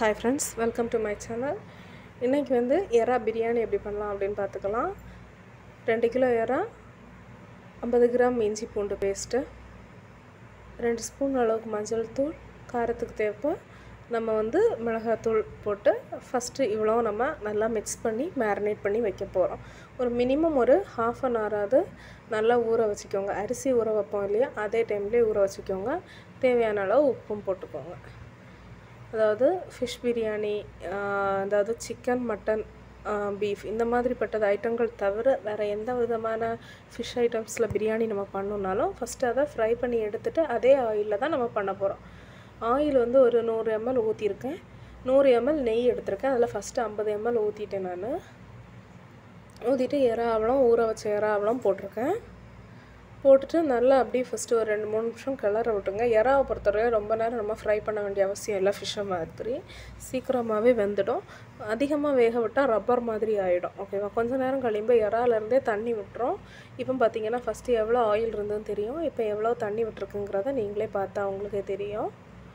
hi friends welcome to my channel இன்றைக்கி வந்து எறா பிரியாணி எப்படி பண்ணலாம் அப்படின்னு பார்த்துக்கலாம் ரெண்டு கிலோ எறா ஐம்பது கிராம் இஞ்சி பூண்டு பேஸ்ட்டு ரெண்டு ஸ்பூன் அளவுக்கு மஞ்சள் தூள் காரத்துக்கு தேவைப்போ நம்ம வந்து மிளகாத்தூள் போட்டு ஃபஸ்ட்டு இவ்வளோ நம்ம நல்லா மிக்ஸ் பண்ணி மேரினேட் பண்ணி வைக்க போகிறோம் ஒரு மினிமம் ஒரு ஹாஃப் அன் ஹவராவது நல்லா ஊற வச்சுக்கோங்க அரிசி ஊற வைப்போம் இல்லையா அதே டைம்லேயே ஊற வச்சுக்கோங்க தேவையான அளவு உப்பும் போட்டுக்கோங்க அதாவது ஃபிஷ் பிரியாணி அதாவது சிக்கன் மட்டன் பீஃப் இந்த மாதிரிப்பட்டது ஐட்டங்கள் தவிர வேறு எந்த விதமான ஃபிஷ் ஐட்டம்ஸில் பிரியாணி நம்ம பண்ணோன்னாலும் ஃபஸ்ட்டு அதை ஃப்ரை பண்ணி எடுத்துகிட்டு அதே ஆயிலில் தான் நம்ம பண்ண போகிறோம் ஆயில் வந்து ஒரு நூறு எம்எல் ஊற்றிருக்கேன் நூறு எம்எல் நெய் எடுத்திருக்கேன் அதில் ஃபஸ்ட்டு ஐம்பது எம்எல் ஊற்றிட்டேன் நான் ஊற்றிட்டு எறாவளம் ஊற வச்ச எறாவளம் போட்டிருக்கேன் போட்டுட்டு நல்லா அப்படியே ஃபஸ்ட்டு ஒரு ரெண்டு மூணு நிமிஷம் கிளற விட்டுங்க எறாவை பொறுத்தவரையும் ரொம்ப நேரம் நம்ம ஃப்ரை பண்ண வேண்டிய அவசியம் இல்லை ஃபிஷ்ஷை மாதிரி சீக்கிரமாகவே வெந்துடும் அதிகமாக வேக விட்டால் ரப்பர் மாதிரி ஆகிடும் ஓகேவா கொஞ்சம் நேரம் கழியும்போது இறாலேருந்தே தண்ணி விட்டுரும் இப்போ பார்த்தீங்கன்னா ஃபஸ்ட்டு எவ்வளோ ஆயில் இருந்ததுன்னு தெரியும் இப்போ எவ்வளோ தண்ணி விட்டுருக்குங்கிறத நீங்களே பார்த்தா உங்களுக்கே தெரியும்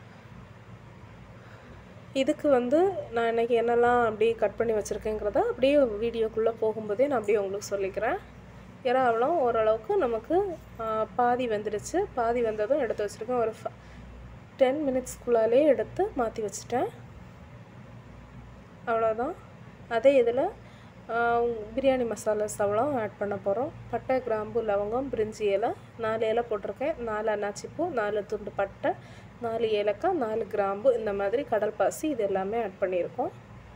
இதுக்கு வந்து நான் இன்றைக்கி என்னெல்லாம் அப்படியே கட் பண்ணி வச்சுருக்கேங்கிறத அப்படியே வீடியோக்குள்ளே போகும்போதே நான் அப்படியே உங்களுக்கு சொல்லிக்கிறேன் இறாவெல்லாம் ஓரளவுக்கு நமக்கு பாதி வெந்துடுச்சு பாதி வெந்ததும் எடுத்து வச்சுருக்கேன் ஒரு டென் மினிட்ஸ்க்குள்ளாலே எடுத்து மாற்றி வச்சுட்டேன் அவ்வளோதான் அதே இதில் பிரியாணி மசாலாஸ் அவ்வளோ ஆட் பண்ண போகிறோம் பட்டை கிராம்பு லவங்கம் பிரிஞ்சி இலை நாலு இலை போட்டிருக்கேன் நாலு அன்னாச்சிப்பூ நாலு துண்டு பட்டை நாலு ஏலக்காய் நாலு கிராம்பு இந்த மாதிரி கடல் பாசி இது எல்லாமே ஆட் பண்ணியிருக்கோம்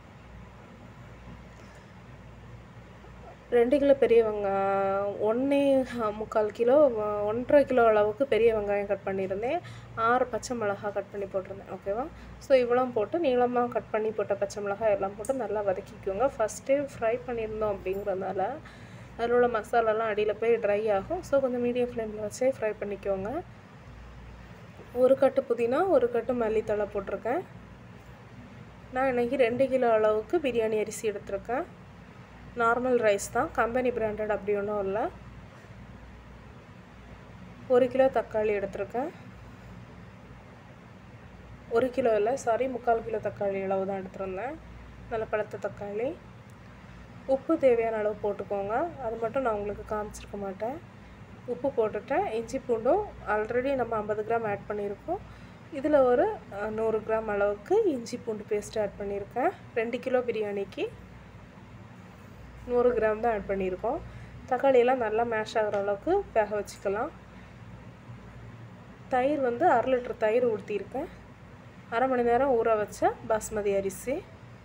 ரெண்டு கிலோ பெரிய வெங்காயம் ஒன்றே முக்கால் கிலோ ஒன்றரை கிலோ அளவுக்கு பெரிய வெங்காயம் கட் பண்ணியிருந்தேன் ஆறு பச்சை மிளகா கட் பண்ணி போட்டிருந்தேன் ஓகேவா ஸோ இவ்வளோ போட்டு நீளமாக கட் பண்ணி போட்ட பச்சை மிளகா எல்லாம் போட்டு நல்லா வதக்கிக்கோங்க ஃபஸ்ட்டே ஃப்ரை பண்ணியிருந்தோம் அப்படிங்கிறதுனால அதில் உள்ள மசாலாலாம் அடியில் போய் ட்ரை ஆகும் ஸோ கொஞ்சம் மீடியம் ஃப்ளேமில் வச்சே ஃப்ரை பண்ணிக்கோங்க ஒரு கட்டு புதினா ஒரு கட்டு மல்லித்தழை போட்டிருக்கேன் நான் இன்றைக்கி ரெண்டு கிலோ அளவுக்கு பிரியாணி அரிசி எடுத்திருக்கேன் நார்மல் ரைஸ் தான் கம்பெனி பிராண்டட் அப்படி ஒன்றும் இல்லை ஒரு கிலோ தக்காளி எடுத்திருக்கேன் ஒரு கிலோ இல்லை சாரி முக்கால் கிலோ தக்காளி அளவு தான் எடுத்திருந்தேன் நல்ல பழுத்த தக்காளி உப்பு தேவையான அளவு போட்டுக்கோங்க அது மட்டும் நான் உங்களுக்கு காமிச்சிருக்க மாட்டேன் உப்பு போட்டுட்டேன் இஞ்சி பூண்டும் ஆல்ரெடி நம்ம ஐம்பது கிராம் ஆட் பண்ணியிருக்கோம் இதில் ஒரு நூறு கிராம் அளவுக்கு இஞ்சி பூண்டு பேஸ்ட் ஆட் பண்ணியிருக்கேன் ரெண்டு கிலோ பிரியாணிக்கு நூறு கிராம் தான் ஆட் பண்ணியிருக்கோம் தக்காளியெல்லாம் நல்லா மேஷ் ஆகிற அளவுக்கு வேக வச்சுக்கலாம் தயிர் வந்து அரை லிட்டர் தயிர் ஊற்றிருக்கேன் அரை மணி நேரம் ஊற வச்ச பாஸ்மதி அரிசி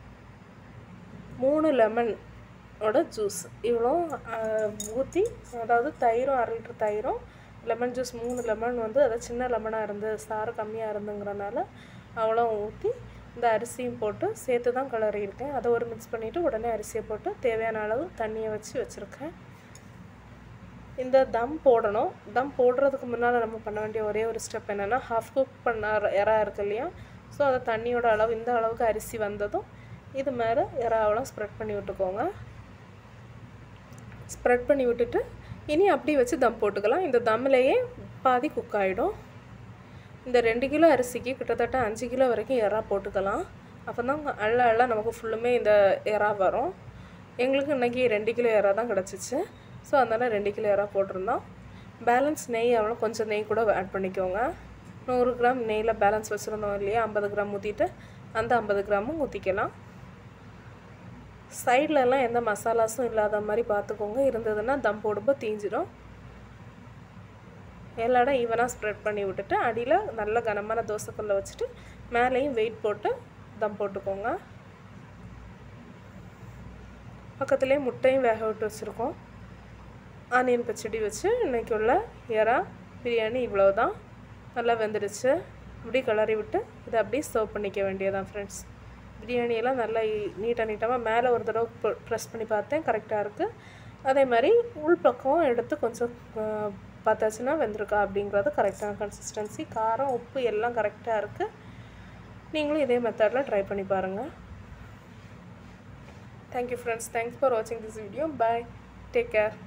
மூணு லெமன் ஓட ஜூஸ் இவ்வளோ ஊற்றி அதாவது தயிரும் அரை லிட்டர் தயிரும் லெமன் ஜூஸ் மூணு லெமன் வந்து அதை சின்ன லெமனாக இருந்து சாறு கம்மியாக இருந்துங்கிறனால அவ்வளோ ஊற்றி இந்த அரிசியும் போட்டு சேர்த்து தான் கிளறியிருக்கேன் அதை ஒரு மிக்ஸ் பண்ணிவிட்டு உடனே அரிசியை போட்டு தேவையான அளவு தண்ணியை வச்சு வச்சுருக்கேன் இந்த தம் போடணும் தம் போடுறதுக்கு முன்னால் நம்ம பண்ண வேண்டிய ஒரே ஒரு ஸ்டெப் என்னென்னா ஹாஃப் குக் பண்ண இறா இருக்கு இல்லையா ஸோ அதை தண்ணியோட அளவு இந்த அளவுக்கு அரிசி வந்ததும் இது மேலே இறாவெல்லாம் ஸ்ப்ரெட் பண்ணி விட்டுக்கோங்க ஸ்ப்ரெட் பண்ணி விட்டுட்டு இனி அப்படி வச்சு தம் போட்டுக்கலாம் இந்த தம்மிலேயே பாதி குக் ஆகிடும் இந்த ரெண்டு கிலோ அரிசிக்கு கிட்டத்தட்ட அஞ்சு கிலோ வரைக்கும் எறா போட்டுக்கலாம் அப்போ தான் அள்ள அள்ள நமக்கு ஃபுல்லுமே இந்த எறா வரும் எங்களுக்கு இன்றைக்கி ரெண்டு கிலோ எறா தான் கிடச்சிச்சு ஸோ அதனால் ரெண்டு கிலோ எறா போட்டிருந்தோம் பேலன்ஸ் நெய் அவ்வளோ கொஞ்சம் நெய் கூட ஆட் பண்ணிக்கோங்க நூறு கிராம் நெய்யில் பேலன்ஸ் வச்சுருந்தோம் இல்லையா ஐம்பது கிராம் ஊற்றிட்டு அந்த ஐம்பது கிராமும் ஊற்றிக்கலாம் சைட்லலாம் எந்த மசாலாஸும் இல்லாத மாதிரி பார்த்துக்கோங்க இருந்ததுன்னா தம் போடும்போது தீஞ்சிடும் எல்லா இடம் ஈவனாக ஸ்ப்ரெட் பண்ணி விட்டுட்டு அடியில் நல்ல கனமான தோசைக்கல்லை வச்சுட்டு மேலேயும் வெயிட் போட்டு தம் போட்டுக்கோங்க பக்கத்துலேயே முட்டையும் வேக விட்டு வச்சுருக்கோம் ஆனியன் பச்சடி வச்சு இன்றைக்கி உள்ள எறா பிரியாணி இவ்வளோ தான் நல்லா வெந்துடுச்சு அப்படி கிளறி விட்டு இதை அப்படியே சர்வ் பண்ணிக்க வேண்டியதான் ஃப்ரெண்ட்ஸ் பிரியாணியெல்லாம் நல்லா நீட்டாக நீட்டமாக மேலே ஒரு தடவை ப்ரெஸ் பண்ணி பார்த்தேன் கரெக்டாக இருக்குது அதே மாதிரி உள் பக்கம் எடுத்து கொஞ்சம் பார்த்தாச்சுன்னா வெந்திருக்கா அப்படிங்கிறது கரெக்டான கன்சிஸ்டன்சி காரம் உப்பு எல்லாம் கரெக்டாக இருக்குது நீங்களும் இதே மெத்தடில் ட்ரை பண்ணி பாருங்கள் தேங்க்யூ ஃப்ரெண்ட்ஸ் தேங்க்ஸ் ஃபார் வாட்சிங் this video bye take care